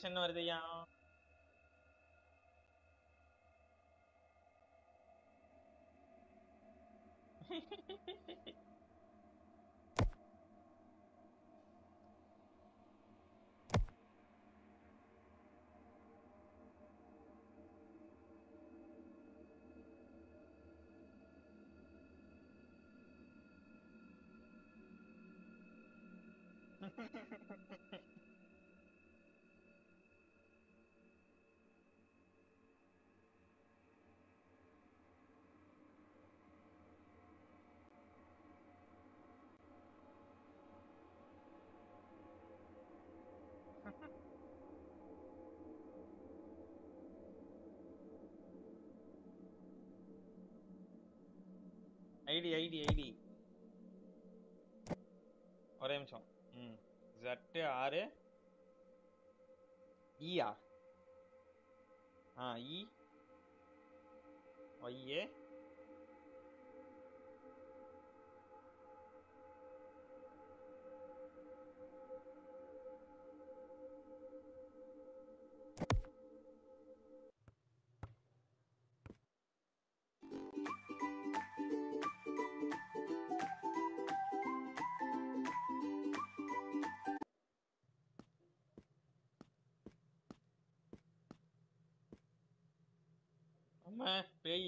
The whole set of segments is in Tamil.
கனெக்ஷன் வருதுயா ஐடி ஐடி ஐடி ஒரே நிமிஷம் ம் ஜட்டு ஆறு ஈயா ஆ இ ஒய்ஏ அம்மா பேய்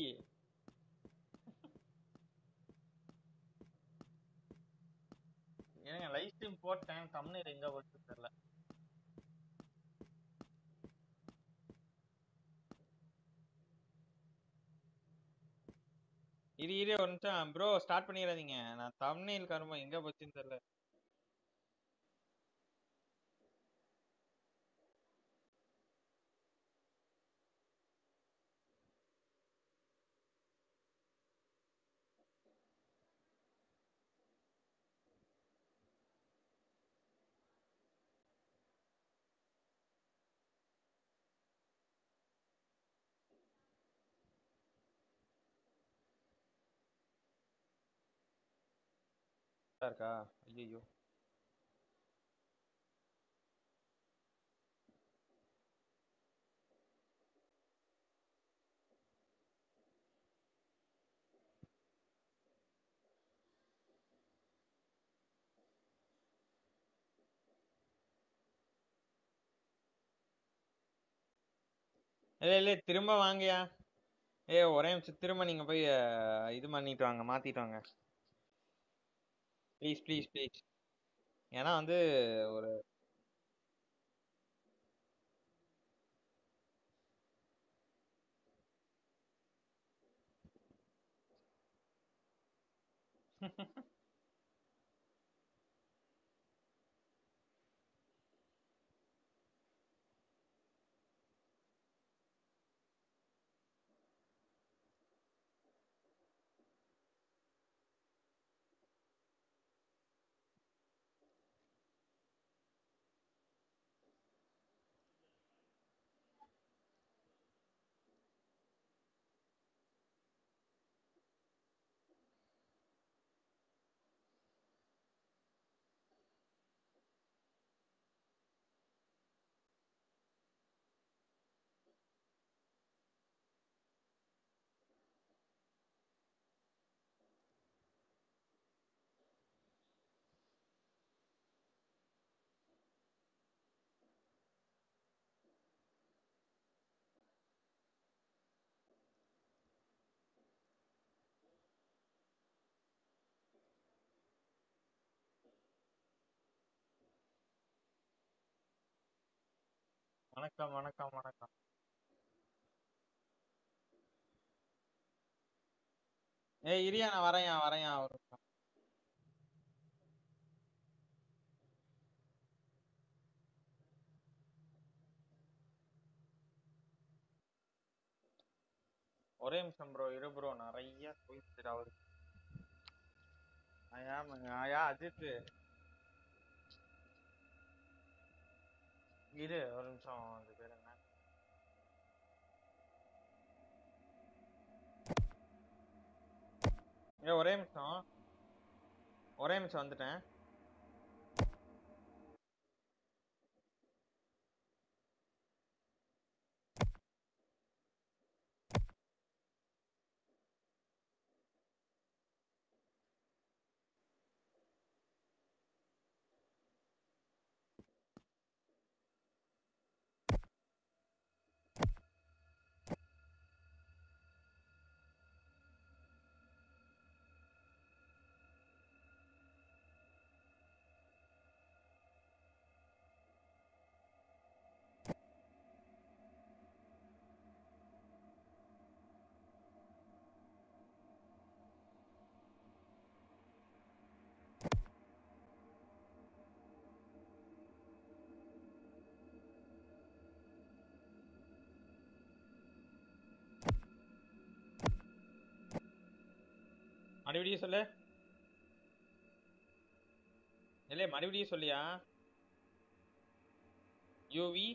ஏங்க லைவ் ஸ்ட்ரீம் போட்டேன் தமிழ் எங்க போச்சு தெரியல இரு இரு ஒரு நிமிஷம் ப்ரோ ஸ்டார்ட் பண்ணிடாதீங்க நான் தமிழில் கருமம் எங்க போச்சுன்னு தெரியல இருக்கா ஐயோ இல்ல இல்ல திரும்ப வாங்கயா ஏ ஒரே நிமிஷம் திரும்ப நீங்க போய் அஹ், இது பண்ணிட்டு வாங்க மாத்திட்டு வாங்க ப்ளீஸ் ப்ளீஸ் ப்ளீஸ் ஏன்னா வந்து ஒரு வணக்கம் வணக்கம் வணக்கம் ஏய் இரியா நான் வரேன்யா வரேன்யா ஒரு நிமிஷம். ஒரே நிமிஷம் ப்ரோ இரு ப்ரோ நிறைய போயிட்டு அவரு ஆயா ஆயா அஜித் இரு ஒரு நிமிஷம் அது பேர் என்ன ஏ ஒரே நிமிஷம் ஒரே நிமிஷம் வந்துட்டேன் மறுபடியும் சொல்லு இல்லை மறுபடியும் சொல்லியா யூவி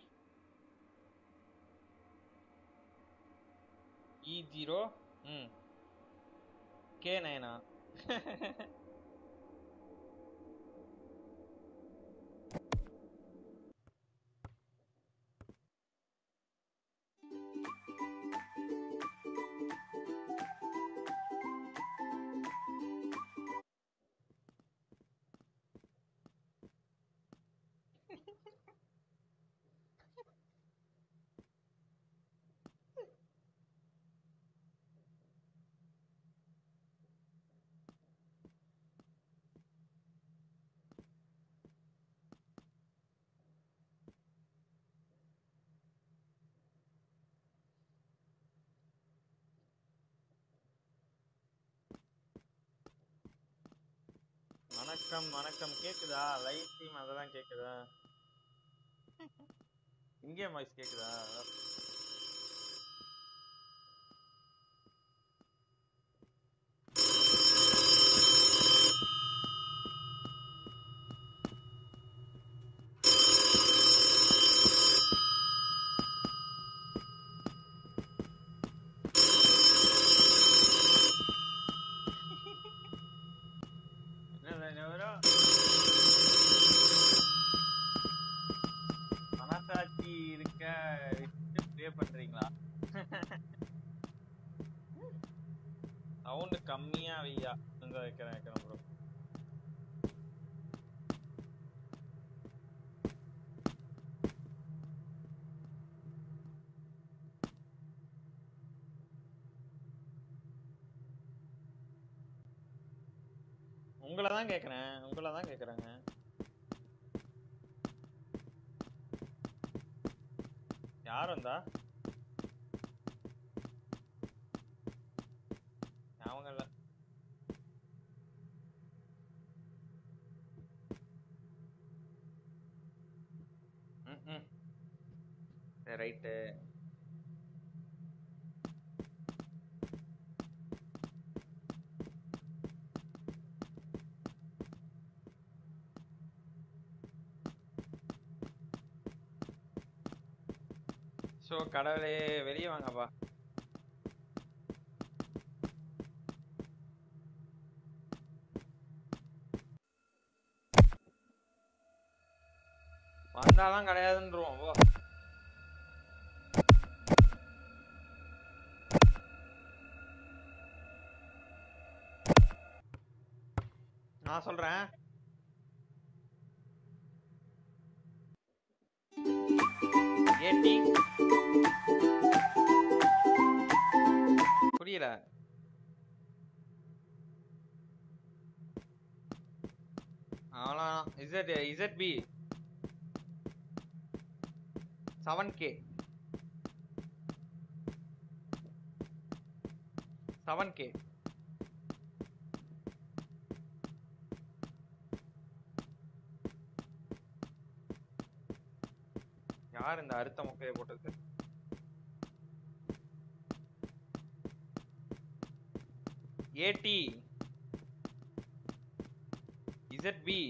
இ ஜீரோ ம் கே நைனா வணக்கம் வணக்கம் கேக்குதா லைவ் ஸ்ட்ரீம் அதெல்லாம் கேக்குதா இங்கே வாய்ஸ் கேக்குதா என்ன வேணும் மனசாட்சி இருக்க ப்ளே பண்றீங்களா சவுண்ட் கம்மியா வையா இந்த வைக்கிறேன் வைக்கிறேன் ப்ரோ உங்களை தான் கேக்குறேன் உங்களை தான் கேக்குறேங்க யார் வந்தா அவங்க இல்ல ம் சரி ரைட்டு ஸோ கடவுளே வெளியே வாங்கப்பா வந்தாதான் கிடையாதுன்றோம் ஓ நான் சொல்றேன் ஏடி புரியல அவ்வளோதான் Z Z P seven K seven K யார் இந்த அறுத்த முக்கையை போட்டது ஏடி இசட்பி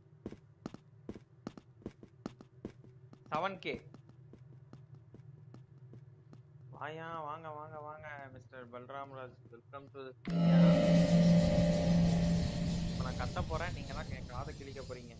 செவன் கே வாயா வாங்க வாங்க வாங்க மிஸ்டர் பல்ராம்ராஜ் வெல்கம் டு இப்போ நான் கத்த போறேன் நீங்க தான் என் காதை கிழிக்க போறீங்க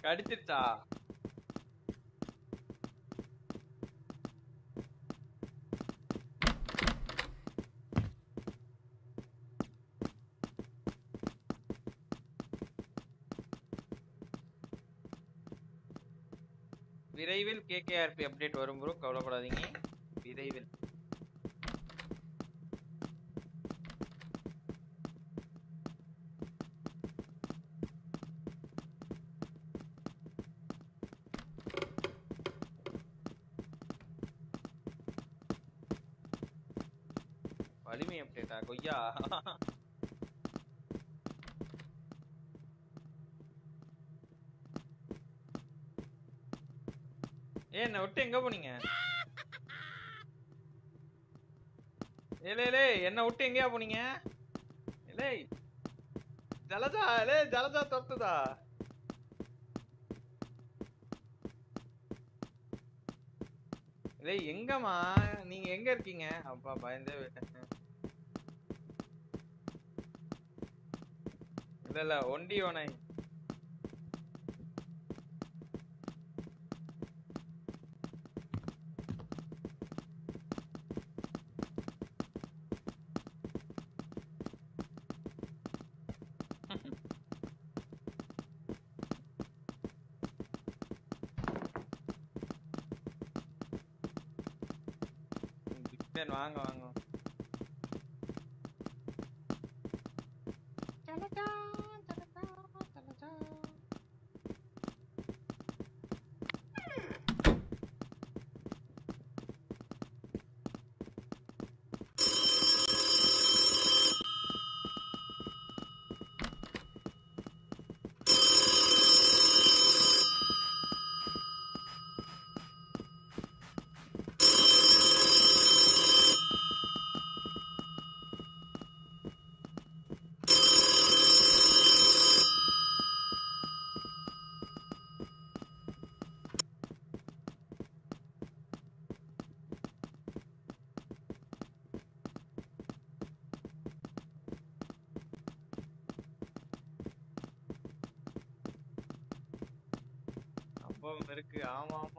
கடிச்சிருச்சா விரைவில் கேகேஆர்பி அப்டேட் வரும் ப்ரோ கவலைப்படாதீங்க விரைவில் வலிமை அப்டேட்டா கொய்யா ஏ என்ன விட்டு எங்க போனீங்க ஏலே லே என்ன விட்டு எங்கயா போனீங்க ஏலே ஜலஜா லே ஜலஜா தொத்துதா டேய் எங்கம்மா நீங்க எங்க இருக்கீங்க அப்பா பயந்தே போயிட்டேன் இல்ல இல்ல ஒண்டி ஓனை பிக்பேன் வாங்க வாங்க ஜலஜா ஜலஜா ஜலஜா சம்பவம் இருக்கு ஆமா ஆமா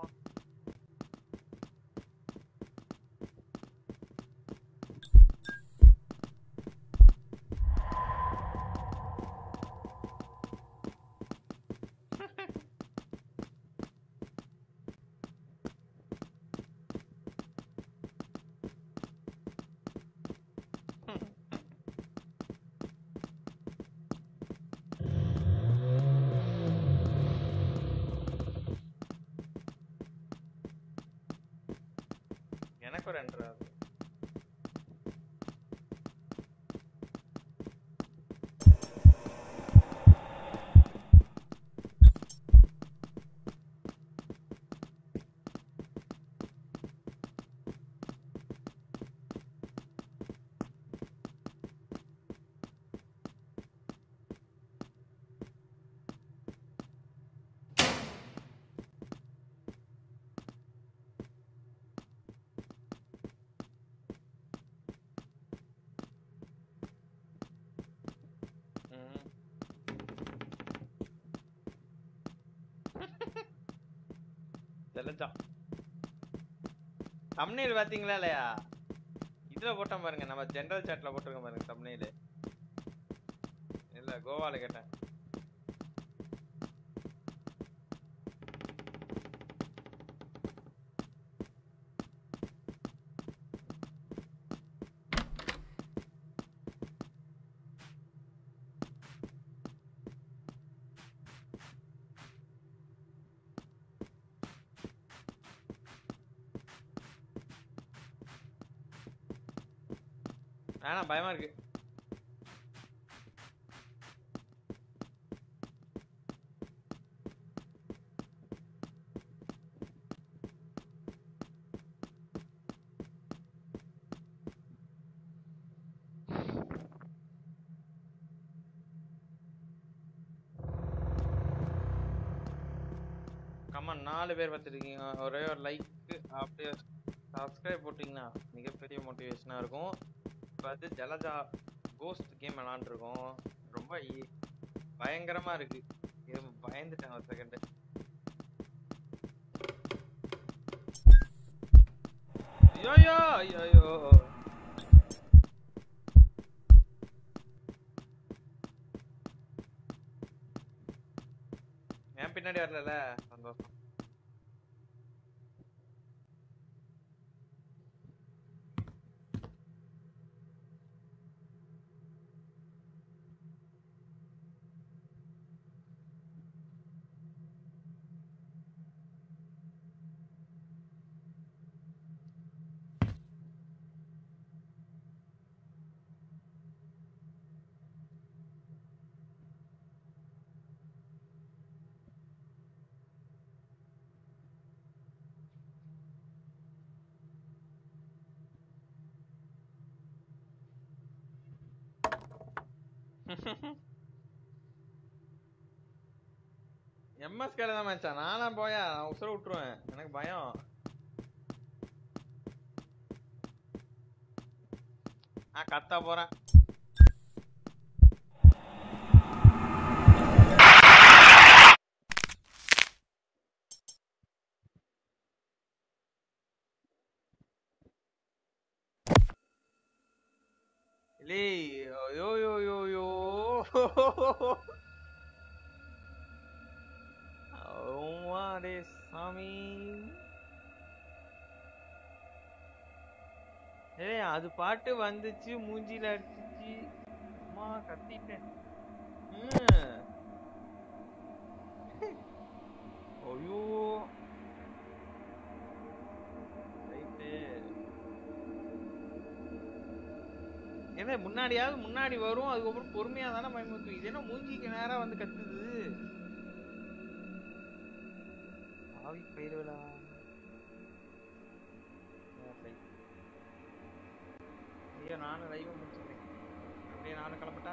எனக்கு ஒரு ரெண்டராது ம். தெளிஞ்சான் தம்னைல் பாத்தீங்களா இல்லையா இதுல போட்டோம் பாருங்க நம்ம ஜெனரல் சாட்ல போட்டிருக்கோம் பாருங்க தம்னைல் இல்ல கோவால கேட்டேன் வேணாம் பயமா இருக்கு கமான் நாலு பேர் பார்த்துருக்கீங்க ஒரே ஒரு லைக் அப்படியே சப்ஸ்கிரைப் போட்டிங்கன்னா மிகப்பெரிய மோட்டிவேஷனாக இருக்கும் இப்போ வந்து ஜலஜா கோஸ்ட் கேம் விளாண்டுருக்கோம் ரொம்ப ஈ- பயங்கரமா இருக்கு இது பயந்துட்டேன் ஒரு செகண்ட் ஐயோ ஐயோ ஐயோ என் பின்னாடி வரல சந்தோஷம் எம்எஸ் கேல தான் மச்சான் நானா போயா நான் உசுர விட்டுருவேன் எனக்கு பயம் நான் கத்தா போறேன் லே யோ யோ யோ யோ அம்மாடே சாமி ஏய் அது பாட்டு வந்துச்சு மூஞ்சில அடிச்சிச்சு அம்மா கத்திட்டேன் ம். ஐயோ ரைட்டு என்ன முன்னாடியாவது முன்னாடி வரும் அதுக்கப்புறம் பொறுமையா தானே பயமுறுத்தும் இது என்ன மூஞ்சிக்கு நேரா வந்து கத்துது ஆவி பயிர்களா ஐயோ நானும் லைவ் முடிச்சுக்கிறேன் அப்படியே நானும் கிளம்பட்டா